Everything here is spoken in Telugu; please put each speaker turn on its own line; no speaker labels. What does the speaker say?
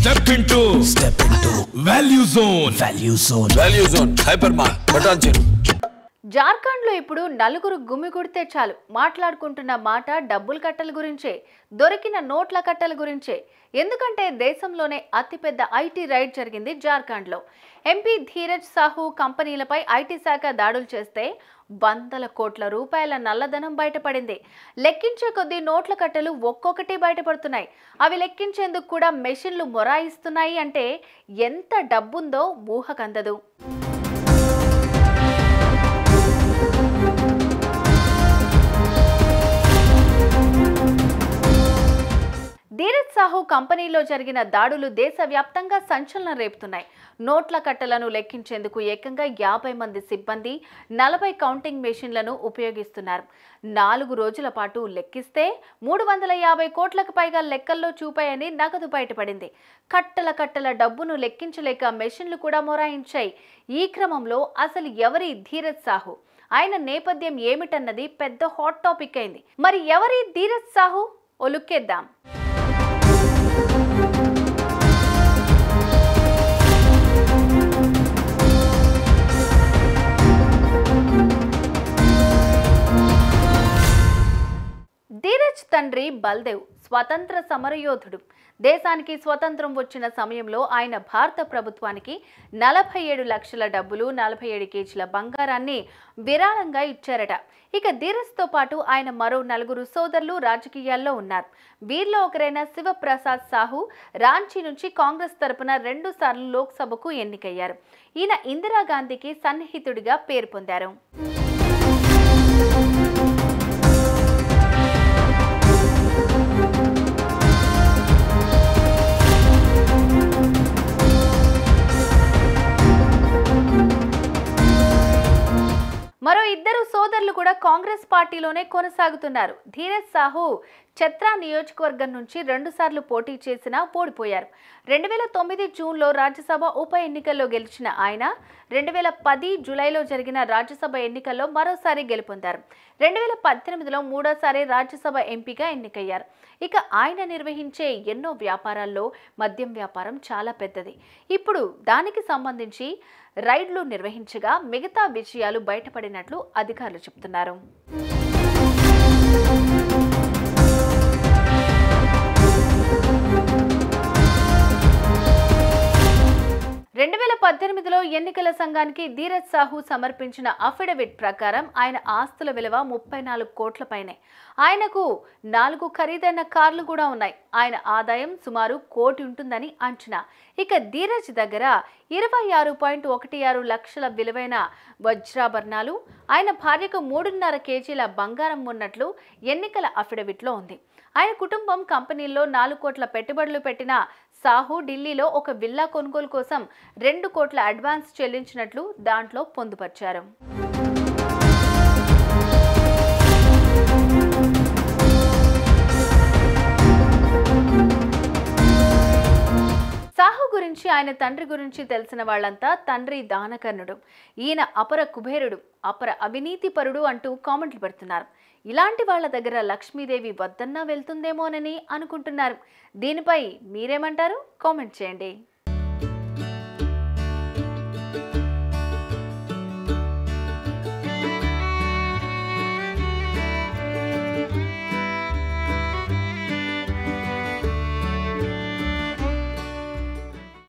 step into
step into
value zone
value zone
value zone hyper మార్ బటాన్ చెరు
జార్ఖండ్లో ఇప్పుడు నలుగురు గుమ్మి కొడితే చాలు మాట్లాడుకుంటున్న మాట డబ్బుల కట్టల గురించే దొరికిన నోట్ల కట్టల గురించే ఎందుకంటే దేశంలోనే అతిపెద్ద ఐటీ రైడ్ జరిగింది జార్ఖండ్లో ఎంపీ ధీరజ్ సాహు కంపెనీలపై ఐటీ శాఖ దాడులు చేస్తే వందల కోట్ల రూపాయల నల్లధనం బయటపడింది లెక్కించే కొద్దీ నోట్ల కట్టలు ఒక్కొక్కటి బయటపడుతున్నాయి అవి లెక్కించేందుకు కూడా మెషిన్లు మొరాయిస్తున్నాయి అంటే ఎంత డబ్బుందో ఊహకందదు ధీరజ్ సాహు కంపెనీలో జరిగిన దాడులు దేశవ్యాప్తంగా సంచలనం రేపుతున్నాయి నోట్ల కట్టలను లెక్కించేందుకు ఏకంగా యాభై మంది సిబ్బంది నలభై కౌంటింగ్ మెషిన్లను ఉపయోగిస్తున్నారు నాలుగు రోజుల పాటు లెక్కిస్తే మూడు వందల యాభై కోట్లకు పైగా లెక్కల్లో చూపాయని నగదు బయటపడింది కట్టల కట్టల డబ్బును లెక్కించలేక మెషిన్లు కూడా మొరాయించాయి ఈ క్రమంలో అసలు ఎవరి ధీరజ్ సాహు ఆయన నేపథ్యం ఏమిటన్నది పెద్ద హాట్ టాపిక్ అయింది మరి ఎవరి ధీరజ్ సాహు ఓ లుక్కేద్దాం ధీరజ్ తండ్రి బల్దేవ్ స్వతంత్ర సమరయోధుడు దేశానికి స్వతంత్రం వచ్చిన సమయంలో ఆయన భారత ప్రభుత్వానికి నలభై ఏడు లక్షల డబ్బులు నలభై ఏడు కేజీల బంగారాన్ని విరాళంగా ఇచ్చారట ఇక ధీరజ్తో పాటు ఆయన మరో నలుగురు సోదరులు రాజకీయాల్లో ఉన్నారు వీరిలో ఒకరైన శివప్రసాద్ సాహు రాంచీ నుంచి కాంగ్రెస్ తరపున రెండు సార్లు లోక్సభకు ఎన్నికయ్యారు ఈయన ఇందిరాగాంధీకి సన్నిహితుడిగా పేరు పొందారు మరో ఇద్దరు సోదరులు కూడా కాంగ్రెస్ పార్టీలోనే కొనసాగుతున్నారు ధీరజ్ సాహు ఛత్రా నియోజకవర్గం నుంచి రెండుసార్లు పోటీ చేసినా ఓడిపోయారు రెండు వేల తొమ్మిది జూన్లో రాజ్యసభ ఉప ఎన్నికల్లో గెలిచిన ఆయన రెండు వేల పది జూలైలో జరిగిన రాజ్యసభ ఎన్నికల్లో మరోసారి గెలుపొందారు రెండు వేల పద్దెనిమిదిలో మూడోసారి రాజ్యసభ ఎంపీగా ఎన్నికయ్యారు ఇక ఆయన నిర్వహించే ఎన్నో వ్యాపారాల్లో మద్యం వ్యాపారం చాలా పెద్దది ఇప్పుడు దానికి సంబంధించి రైడ్లు నిర్వహించగా మిగతా విషయాలు బయటపడినట్లు అధికారులు చెబుతున్నారు రెండు వేల పద్దెనిమిదిలో ఎన్నికల సంఘానికి ధీరజ్ సాహు సమర్పించిన అఫిడవిట్ ప్రకారం ఆయన ఆస్తుల విలువ ముప్పై నాలుగు కోట్ల పైనే ఆయనకు నాలుగు ఖరీదైన కార్లు కూడా ఉన్నాయి ఆయన ఆదాయం సుమారు కోటి ఉంటుందని అంచనా ఇక ధీరజ్ దగ్గర ఇరవై ఆరు పాయింట్ ఒకటి ఆరు లక్షల విలువైన వజ్రాభరణాలు ఆయన భార్యకు మూడున్నర కేజీల బంగారం ఉన్నట్లు ఎన్నికల అఫిడవిట్లో ఉంది ఆయన కుటుంబం కంపెనీల్లో నాలుగు కోట్ల పెట్టుబడులు పెట్టిన సాహు ఢిల్లీలో ఒక విల్లా కొనుగోలు కోసం రెండు కోట్ల అడ్వాన్స్ చెల్లించినట్లు దాంట్లో పొందుపర్చారు సాహు గురించి ఆయన తండ్రి గురించి తెలిసిన వాళ్ళంతా తండ్రి దానకర్ణుడు ఈయన అపర కుబేరుడు అపర అవినీతి పరుడు అంటూ కామెంట్లు పెడుతున్నారు ఇలాంటి వాళ్ళ దగ్గర లక్ష్మీదేవి వద్దన్నా వెళ్తుందేమోనని అనుకుంటున్నారు దీనిపై మీరేమంటారు కామెంట్ చేయండి